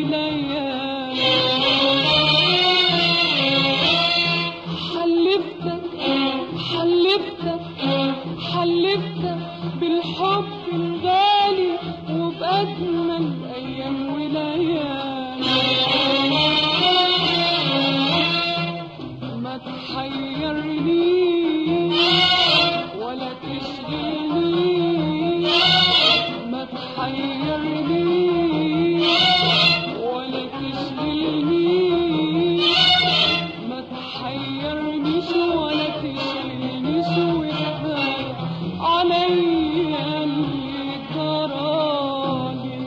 وليالي حلفتك حلفتك حلفتك بالحب الغالي وبأجمل أيام وليالي ما تحيرني ولا تشغلني ما تحيرني ولا تشغلني ما تحيرنيش ولا تشغلنيش وكفاية عليا اللي جرالي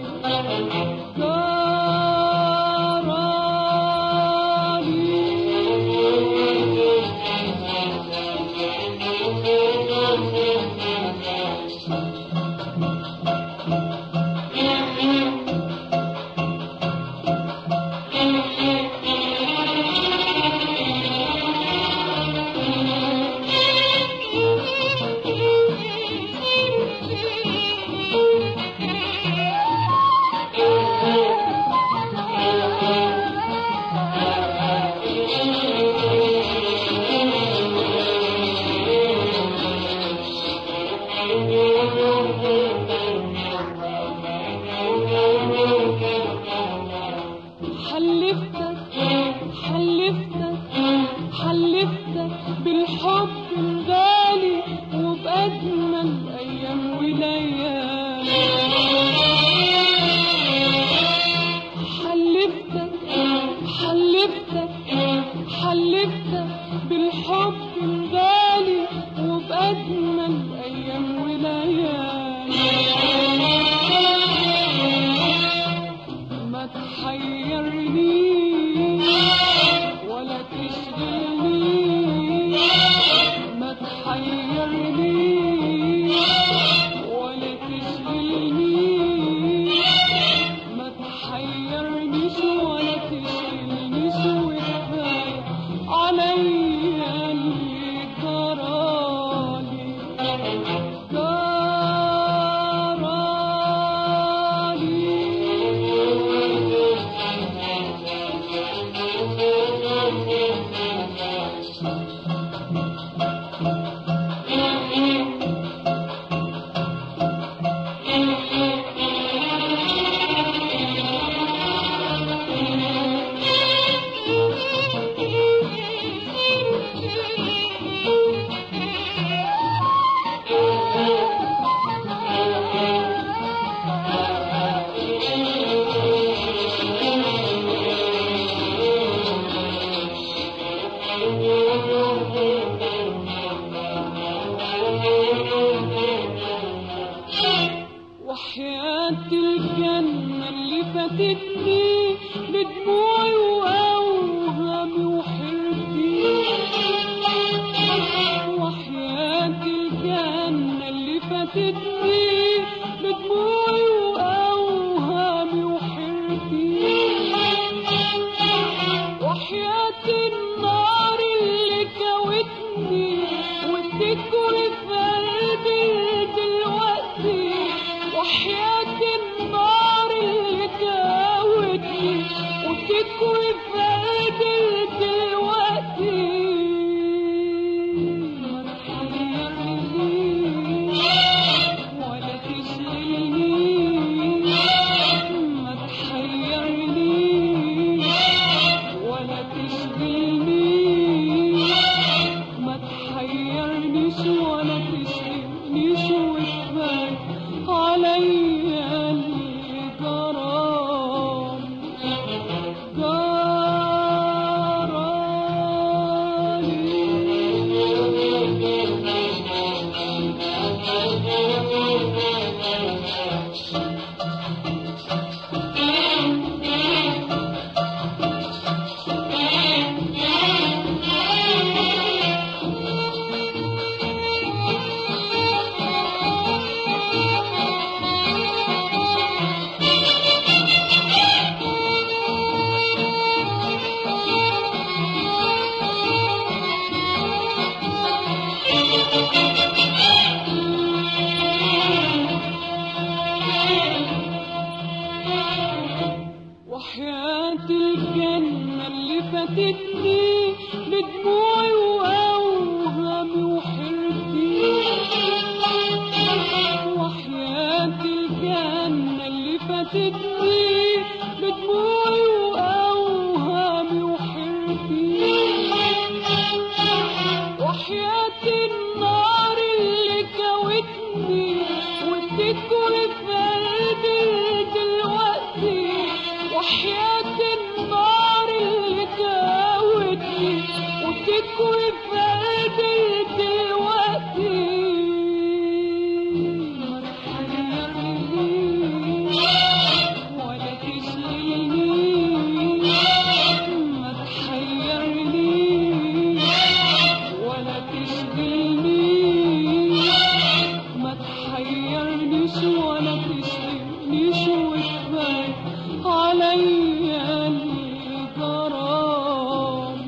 حلفتك حلفتك حلفتك بالحب الغالي وبأجمل أيام وليالي حلفتك حلفتك حلفتك بالحب الغالي وبأجمل أيام وليالي ما تحيرني ولا تشغلني ما تحيرني ولا تشغلني ما تحيرنيش ولا تشغلنيش وكفاية عليا اللي جرالي وحياة الجنة اللي فاتتني بدموعي وأوهامي وحيرتي وحياة الجنة اللي فاتتني بدموعي وأوهامي وحيرتي وحياة النار اللي كوتني وتكوي في قلبي دلوقتي وحياة النار اللي كوتني وتكوي وحياة الجنة اللي فاتتني بدموعي وأوهامي وحيرتي وحياة الجنة اللي فاتتني بدموعي وأوهامي وحيرتي وحياة النار اللي كوتني وتكوي في قلبي دلوقتي وحياة النار اللي كوتني وتكوي في قلبي دلوقتي ما تحيرنيش ولا تشغلنيش ما تحيرنيش ولا تشغلنيش ما تحيرنيش ولا تشغلنيش وكفاية عليا الغرام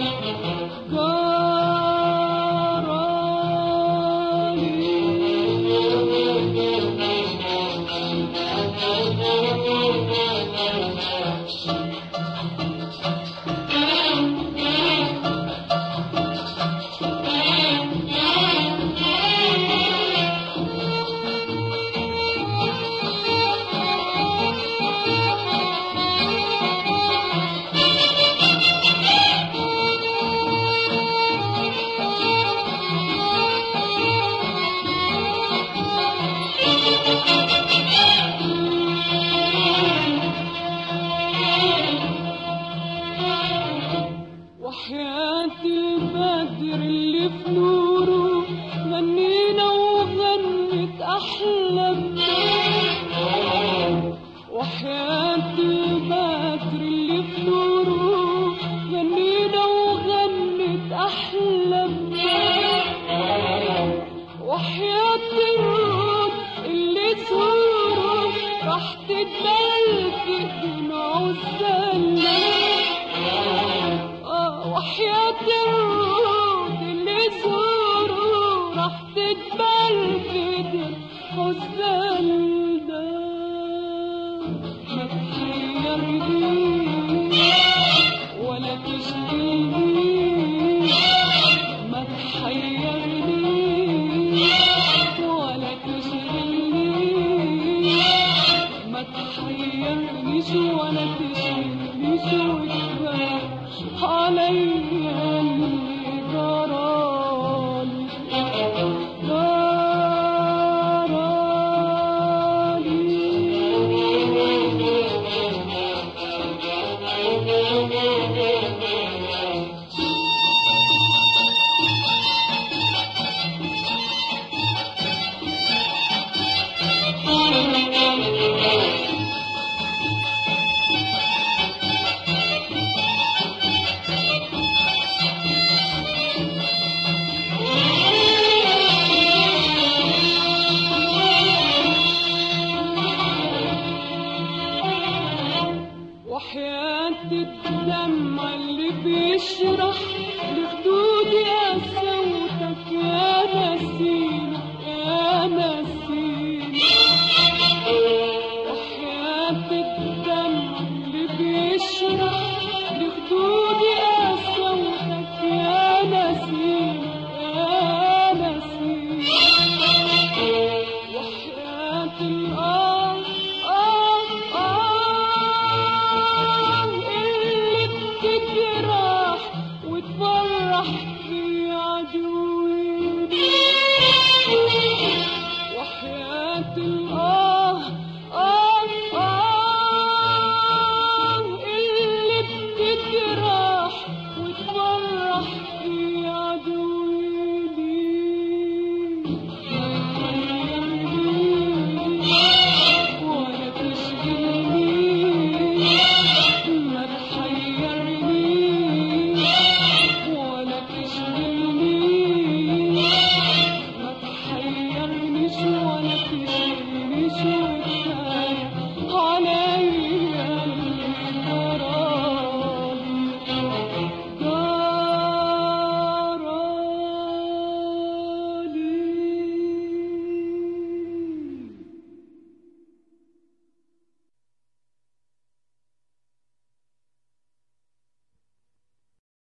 وحياة البدر اللي في نوره غنينا وغنت أحلام وحياة البدر اللي في نوره غنينا وغنت أحلام وحياة الروح اللي زوره راح تتبل في دموع السلام آه، وحياة الروح اللي زوره راح تتبل في دموع السلام ما تحيرنيش ولا تشغلنيش ما تحيرنيش ولا تشغلنيش ما تحيرنيش ولا تشغلنيش وكفاية عليا اللي جرالي جرالي وحياة الدمع اللي بيشرح لخدودي قسوتك يا نسيم يا نسيم وحياة الدمع اللي بيشرح لخدودي قسوتك يا نسيم يا نسيم وحياة الآه آه آه اللي بتجرح وتفرح في عدوي وحياة الآه آه آه اللي بتجرح وتفرح في عدوي ولا تشغلنيش ما تحيرنيش ولا تشغلنيش ما تحيرنيش ولا تشغلنيش وكفاية